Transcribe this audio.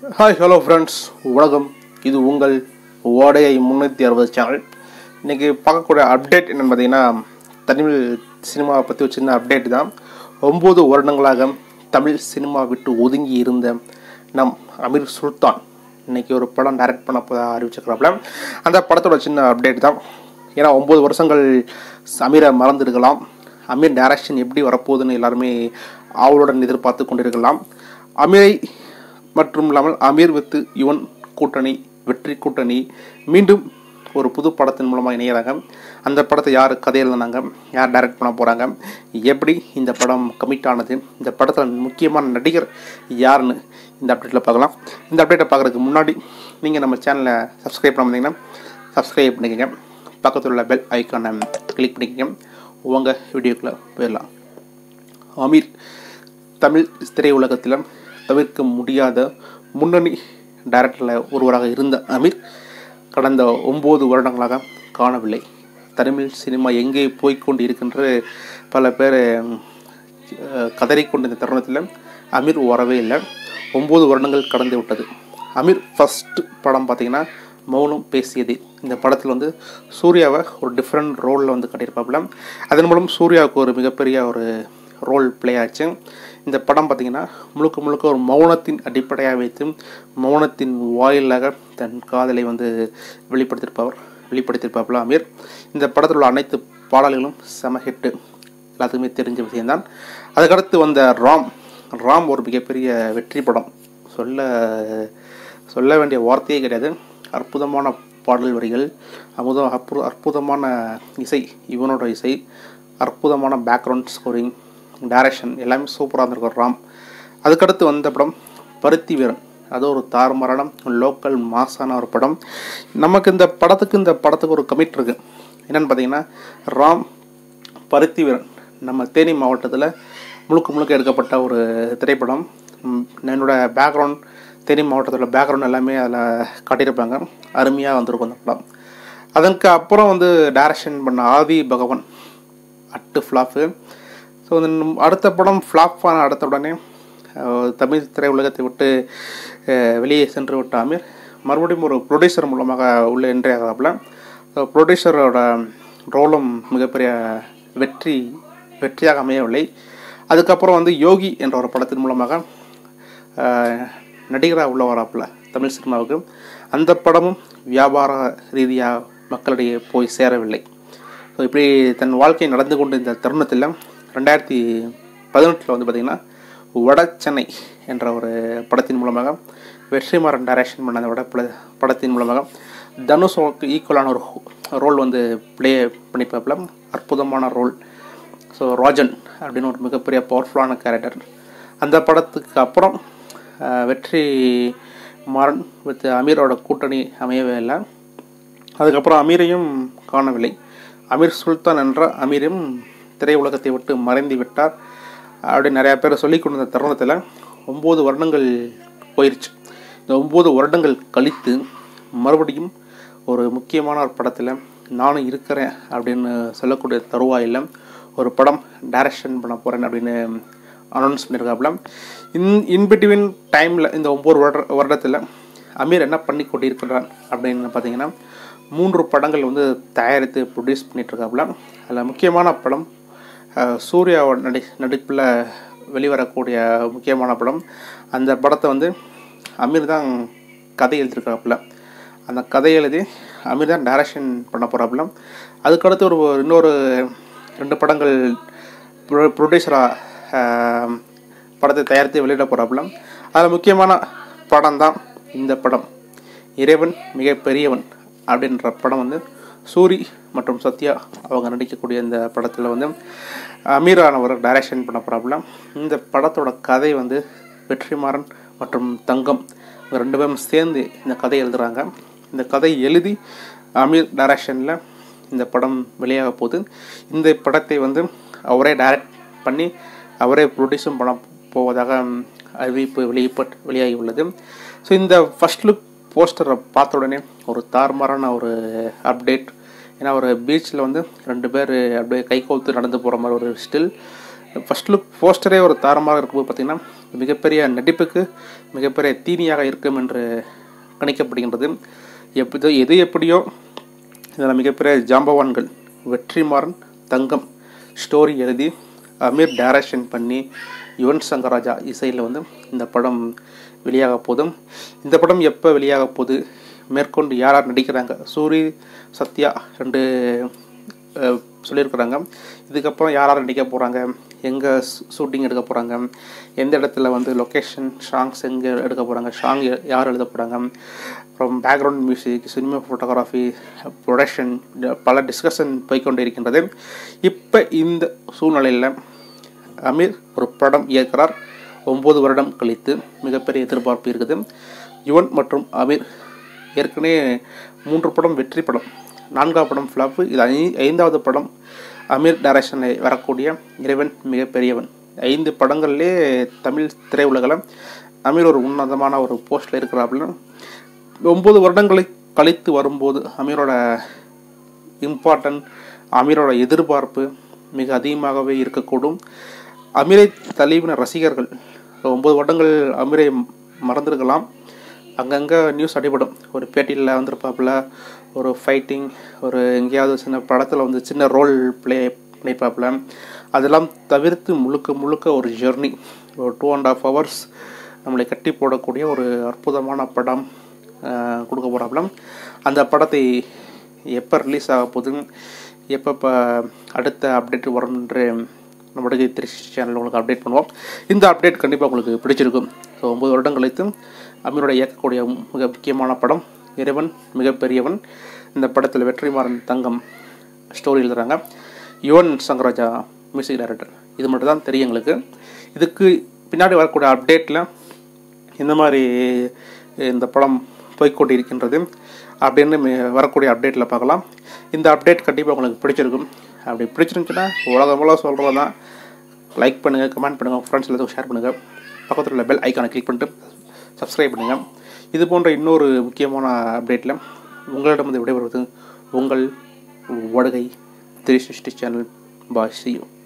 hi hello friends வணக்கம் இது உங்கள் ஓடையை முந்நூற்றி அறுபது சேனல் இன்றைக்கி பார்க்கக்கூடிய அப்டேட் என்னென்னு பார்த்தீங்கன்னா தமிழ் சினிமாவை பற்றி ஒரு சின்ன அப்டேட் தான் ஒம்பது வருடங்களாக தமிழ் சினிமா விட்டு ஒதுங்கி இருந்த நம் அமீர் சுல்தான் இன்னைக்கு ஒரு படம் டைரக்ட் பண்ண போதா அறிவிச்சிருக்கிறாப்புல அந்த படத்தோட சின்ன அப்டேட் தான் ஏன்னா ஒம்பது வருஷங்கள் அமீரை மறந்துருக்கலாம் அமீர் டைரக்ஷன் எப்படி வரப்போகுதுன்னு எல்லாருமே ஆவலுடன் எதிர்பார்த்து கொண்டிருக்கலாம் அமீரை மற்றும் இல்லாமல் அமீர் வித்து யுவன் கூட்டணி வெற்றி கூட்டணி மீண்டும் ஒரு புது படத்தின் மூலமாக இணையிறாங்க அந்த படத்தை யார் கதை எழுதுனாங்க யார் டைரக்ட் பண்ண போகிறாங்க எப்படி இந்த படம் கமிட் ஆனது இந்த படத்தில் முக்கியமான நடிகர் யாருன்னு இந்த அப்டேட்டில் பார்க்கலாம் இந்த அப்டேட்டை பார்க்குறதுக்கு முன்னாடி நீங்கள் நம்ம சேனலை சப்ஸ்கிரைப் பண்ண வந்தீங்கன்னா சப்ஸ்கிரைப் பண்ணிக்கோங்க பக்கத்தில் உள்ள பெல் ஐக்கானை கிளிக் பண்ணிக்கோங்க உங்கள் வீடியோக்குள்ளே போயிடலாம் அமீர் தமிழ் திரையுலகத்தில் தவிர்க்க முடியாத முன்னணி டைரக்டரில் ஒருவராக இருந்த அமீர் கடந்த ஒம்பது வருடங்களாக காணவில்லை தமிழ் சினிமா எங்கே போய்க்கொண்டு இருக்கின்ற பல பேர் கதறிக்கொண்ட இந்த தருணத்தில் அமீர் வரவே இல்லை ஒம்பது வருடங்கள் கடந்து விட்டது அமீர் ஃபஸ்ட்டு படம் பார்த்திங்கன்னா மௌனம் பேசியது இந்த படத்தில் வந்து சூர்யாவை ஒரு டிஃப்ரெண்ட் ரோலில் வந்து கட்டியிருப்பாப்புல அதன் மூலம் சூர்யாவுக்கு ஒரு மிகப்பெரிய ஒரு ரோல் ப்ளே ஆச்சு இந்த படம் பார்த்திங்கன்னா முழுக்க முழுக்க ஒரு மௌனத்தின் அடிப்படையாக வைத்து மௌனத்தின் வாயிலாக தன் காதலை வந்து வெளிப்படுத்தியிருப்பவர் வெளிப்படுத்தியிருப்பாப்புல அமீர் இந்த படத்தில் உள்ள அனைத்து பாடல்களும் செம ஹிட்டு எல்லாத்துக்குமே தெரிஞ்ச விஷயம்தான் அதுக்கடுத்து வந்த ராம் ராம் ஒரு மிகப்பெரிய வெற்றி படம் சொல்ல சொல்ல வேண்டிய வார்த்தையே கிடையாது அற்புதமான பாடல் வரிகள் அமுதம் அற்புத அற்புதமான இசை இவனோட இசை அற்புதமான பேக்ரவுண்ட் ஸ்கோரிங் டைரக்ஷன் எல்லாமே சூப்பராக இருந்திருக்கும் ராம் அதுக்கடுத்து வந்த படம் பருத்தி வீரன் அது ஒரு தாறுமாறான லோக்கல் மாசான ஒரு படம் நமக்கு இந்த படத்துக்கு இந்த படத்துக்கு ஒரு கமிட் இருக்குது என்னென்னு பார்த்தீங்கன்னா ராம் பருத்தி வீரன் நம்ம தேனி மாவட்டத்தில் முழுக்க முழுக்க எடுக்கப்பட்ட ஒரு திரைப்படம் என்னோட பேக்ரவுண்ட் தேனி மாவட்டத்தில் பேக்ரவுண்ட் எல்லாமே அதில் காட்டியிருப்பாங்க அருமையாக வந்திருக்கும் அந்த படம் அதற்கு அப்புறம் வந்து டைரக்ஷன் பண்ண ஆதி பகவான் அட்டு ஃப்ளாப்பு ஸோ அடுத்த படம் ஃப்ளாப் ஆன அடுத்த உடனே தமிழ் திரையுலகத்தை விட்டு வெளியே சென்று விட்ட அமீர் மறுபடியும் ஒரு ப்ரொடியூசர் மூலமாக உள்ளே என்ட்ரி ஆகிறாப்புல ஸோ ப்ரொடியூசரோட ரோலும் மிகப்பெரிய வெற்றி வெற்றியாக அமையவில்லை அதுக்கப்புறம் வந்து யோகி என்ற ஒரு படத்தின் மூலமாக நடிகராக உள்ள வராப்புல தமிழ் சினிமாவுக்கு அந்த படமும் வியாபார ரீதியாக மக்களிடையே போய் சேரவில்லை ஸோ இப்படி தன் வாழ்க்கை நடந்து கொண்டு இந்த தருணத்தில் ரெண்டாயிரத்தி பதினெட்டில் வந்து பார்த்திங்கன்னா வட சென்னை என்ற ஒரு படத்தின் மூலமாக வெற்றிமாறன் டைரக்ஷன் பண்ண அந்த வட படத்தின் மூலமாக தனுஷோக்கு ஈக்குவலான ஒரு ரோல் வந்து ப்ளே பண்ணிப்பாப்பில் அற்புதமான ரோல் ஸோ ராஜன் அப்படின்னு ஒரு மிகப்பெரிய பவர்ஃபுல்லான கேரக்டர் அந்த படத்துக்கு அப்புறம் வெற்றி மாறன் வித் அமீரோட கூட்டணி அமையவே இல்லை அதுக்கப்புறம் அமீரையும் காணவில்லை அமீர் சுல்தான் என்ற அமீரும் திரையுலகத்தை விட்டு மறைந்து விட்டார் அப்படி நிறையா பேர் சொல்லி கொண்ட தருணத்தில் ஒம்பது வருடங்கள் போயிடுச்சு இந்த ஒம்பது வருடங்கள் கழித்து மறுபடியும் ஒரு முக்கியமான ஒரு படத்தில் நானும் இருக்கிறேன் அப்படின்னு சொல்லக்கூடிய தருவாயில் ஒரு படம் டைரக்ஷன் பண்ண போகிறேன் அப்படின்னு அனௌன்ஸ் பண்ணியிருக்காப்புல இன் இன்பிட்வீன் டைமில் இந்த ஒம்பது வருட வருடத்தில் அமீர் என்ன பண்ணி கொண்டிருக்கிறார் அப்படின்னு பார்த்தீங்கன்னா மூன்று படங்கள் வந்து தயாரித்து ப்ரொடியூஸ் பண்ணிகிட்ருக்காப்புல அதில் முக்கியமான படம் சூர்யாவோட நடி நடிப்பில் வெளிவரக்கூடிய முக்கியமான படம் அந்த படத்தை வந்து அமீர் தான் கதை எழுதியிருக்காப்புல அந்த கதை எழுதி அமீர் தான் டைரக்ஷன் பண்ண போகிறாப்புல அதுக்கடுத்து ஒரு இன்னொரு ரெண்டு படங்கள் ப்ரொடியூசராக படத்தை தயாரித்து வெளியிட போகிறாப்புல அதில் முக்கியமான படம் தான் இந்த படம் இறைவன் மிக பெரியவன் அப்படின்ற படம் வந்து சூரி மற்றும் சத்யா அவங்க நடிக்கக்கூடிய இந்த படத்தில் வந்து அமீரானவர் டைரக்ஷன் பண்ண போகிறாப்புல இந்த படத்தோட கதை வந்து வெற்றிமாறன் மற்றும் தங்கம் ரெண்டு பேரும் சேர்ந்து இந்த கதை எழுதுகிறாங்க இந்த கதை எழுதி அமீர் டைரக்ஷனில் இந்த படம் வெளியாக போகுது இந்த படத்தை வந்து அவரே டைரக்ட் பண்ணி அவரே ப்ரொடியூஸும் பண்ண போவதாக அறிவிப்பு வெளியிப்பட் வெளியாகி உள்ளது ஸோ இந்த ஃபஸ்ட் லுக் போஸ்டரை பார்த்த உடனே ஒரு தாறுமாறான ஒரு அப்டேட் ஏன்னா ஒரு பீச்சில் வந்து ரெண்டு பேர் அப்படியே கை கோர்த்து நடந்து போகிற மாதிரி ஒரு ஸ்டில் ஃபஸ்ட் லுக் போஸ்டரே ஒரு தாரமாக இருக்கும்போது பார்த்திங்கன்னா மிகப்பெரிய நடிப்புக்கு மிகப்பெரிய தீனியாக இருக்கும் என்று கணிக்கப்படுகின்றது எப்படியோ எது எப்படியோ இதில் மிகப்பெரிய ஜாம்பவான்கள் வெற்றிமாறன் தங்கம் ஸ்டோரி எழுதி அமீர் டைரக்ஷன் பண்ணி யுவன் சங்கர் ராஜா இசையில் வந்து இந்த படம் வெளியாக போதும் இந்த படம் எப்போ வெளியாக போகுது மேற்கொண்டு யார் யார் நடிக்கிறாங்க சூரி சத்யா ரெண்டு அஹ், சொல்லியிருக்கிறாங்க இதுக்கப்புறம் யார் யார் நடிக்க போகிறாங்க எங்கே ஷூட்டிங் எடுக்க போகிறாங்க எந்த இடத்துல வந்து லொக்கேஷன் சாங்ஸ் எங்கே எடுக்க போகிறாங்க சாங் யார் எழுத போகிறாங்க அப்புறம் background music cinema photography production பல டிஸ்கஷன் போய்க்கொண்டு இருக்கின்றது இப்போ இந்த சூழ்நிலையில் அமீர் ஒரு படம் இயக்குறார் ஒம்பது வருடம் கழித்து மிகப்பெரிய எதிர்பார்ப்பு இருக்குது யுவன் மற்றும் அமீர் ஏற்கனவே மூன்று படம் வெற்றி படம் நான்காவது படம் ஃப்ளாப்பு இது ஐ ஐந்தாவது படம் அமீர் டைரக்ஷனில் வரக்கூடிய இறைவன் மிகப்பெரியவன் ஐந்து படங்கள்லே தமிழ் திரையுலகில் அமீர் ஒரு உன்னதமான ஒரு போஸ்டில் இருக்கிறாப்புல ஒம்பது வருடங்களை கழித்து வரும்போது அமீரோட இம்பார்ட்டன்ட் அமீரோட எதிர்பார்ப்பு மிக அதிகமாகவே இருக்கக்கூடும் அமீரை தழுவின ரசிகர்கள் ஒம்பது வருடங்கள் அமீரை மறந்துருக்கலாம் அங்கங்கே நியூஸ் அடிபடும் ஒரு பேட்டியில் வந்திருப்பாப்புல ஒரு ஃபைட்டிங் ஒரு எங்கேயாவது சின்ன படத்தில் வந்து சின்ன ரோல் ப்ளே பண்ணியிருப்பாப்புல அதெல்லாம் தவிர்த்து முழுக்க முழுக்க ஒரு ஜெர்னி ஒரு டூ அண்ட் ஆஃப் ஹவர்ஸ் நம்மளை கட்டி போடக்கூடிய ஒரு அற்புதமான படம் ஆஹ், கொடுக்க போகிறாப்புல அந்த படத்தை எப்போ ரிலீஸ் ஆக போகுது எப்போ இப்போ அடுத்த அப்டேட் வரும் என்று நம்மளுடைய திருச்சி சேனல் உங்களுக்கு அப்டேட் பண்ணுவோம் இந்த அப்டேட் கண்டிப்பாக உங்களுக்கு பிடிச்சிருக்கும் ஸோ ஒம்பது வருடம் கழித்து அமீரோட இயக்கக்கூடிய மிக முக்கியமான படம் இறைவன் மிகப்பெரியவன் இந்த படத்தில் வெற்றிமாறன் தங்கம் ஸ்டோரி எழுதுகிறாங்க யுவன் சங்கராஜா மியூசிக் டைரக்டர் இது மட்டும் தான் தெரியும் எங்களுக்கு இதுக்கு பின்னாடி வரக்கூடிய அப்டேட்டில் இந்த மாதிரி இந்த படம் போய்க்கொண்டு இருக்கின்றது அப்படின்னு மி- வரக்கூடிய அப்டேட்டில் பார்க்கலாம் இந்த அப்டேட் கண்டிப்பாக உங்களுக்கு பிடிச்சிருக்கும் அப்படி பிடிச்சிருந்துச்சுன்னா உலகம் உலகம் சொல்கிறது தான் லைக் பண்ணுங்கள் கமெண்ட் பண்ணுங்கள் ஃப்ரெண்ட்ஸ் எல்லாத்துக்கும் ஷேர் பண்ணுங்கள் பக்கத்தில் உள்ள பெல் ஐக்கானை கிளிக் பண்ணிட்டு சப்ஸ்கிரைப் பண்ணுங்கள் இது போன்ற இன்னொரு முக்கியமான அப்டேட்டில் உங்களிடம் வந்து விடைபெறுவது உங்கள் வடுகை three sixty channel bye see you